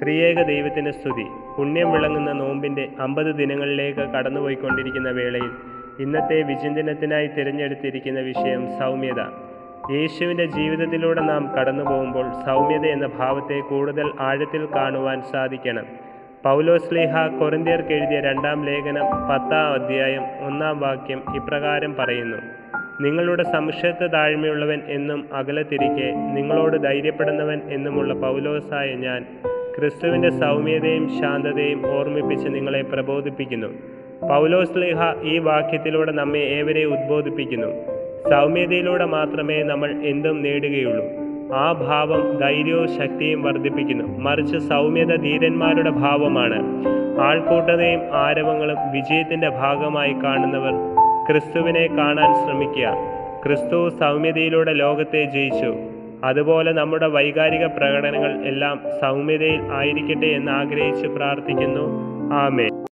ത്രിയേക ദൈവത്തിന് സ്തുതി പുണ്യം വിളങ്ങുന്ന നോമ്പിൻ്റെ അമ്പത് ദിനങ്ങളിലേക്ക് കടന്നുപോയിക്കൊണ്ടിരിക്കുന്ന വേളയിൽ ഇന്നത്തെ വിചിന്തനത്തിനായി തിരഞ്ഞെടുത്തിരിക്കുന്ന വിഷയം സൗമ്യത യേശുവിൻ്റെ ജീവിതത്തിലൂടെ നാം കടന്നു പോകുമ്പോൾ സൗമ്യത എന്ന ഭാവത്തെ കൂടുതൽ ആഴത്തിൽ കാണുവാൻ സാധിക്കണം പൗലോസ്ലിഹ കൊറിന്ത്യർക്ക് എഴുതിയ രണ്ടാം ലേഖനം പത്താം അധ്യായം ഒന്നാം വാക്യം ഇപ്രകാരം പറയുന്നു നിങ്ങളുടെ സംശയത്ത് താഴ്മയുള്ളവൻ എന്നും അകലത്തിരിക്കെ നിങ്ങളോട് ധൈര്യപ്പെടുന്നവൻ എന്നുമുള്ള പൗലോസായ ഞാൻ ക്രിസ്തുവിൻ്റെ സൗമ്യതയും ശാന്തതയും ഓർമ്മിപ്പിച്ച് നിങ്ങളെ പ്രബോധിപ്പിക്കുന്നു പൗലോസ്ലിഹ ഈ വാക്യത്തിലൂടെ നമ്മെ ഏവരെ ഉദ്ബോധിപ്പിക്കുന്നു സൗമ്യതയിലൂടെ മാത്രമേ നമ്മൾ എന്തും നേടുകയുള്ളൂ ആ ഭാവം ധൈര്യവും ശക്തിയും വർദ്ധിപ്പിക്കുന്നു മറിച്ച് സൗമ്യത ധീരന്മാരുടെ ഭാവമാണ് ആൾക്കൂട്ടതയും ആരവങ്ങളും വിജയത്തിൻ്റെ ഭാഗമായി കാണുന്നവർ ക്രിസ്തുവിനെ കാണാൻ ശ്രമിക്കുക ക്രിസ്തു സൗമ്യതയിലൂടെ ലോകത്തെ ജയിച്ചു അതുപോലെ നമ്മുടെ വൈകാരിക പ്രകടനങ്ങൾ എല്ലാം സൗമ്യതയിൽ ആയിരിക്കട്ടെ എന്ന് ആഗ്രഹിച്ച് പ്രാർത്ഥിക്കുന്നു ആമേ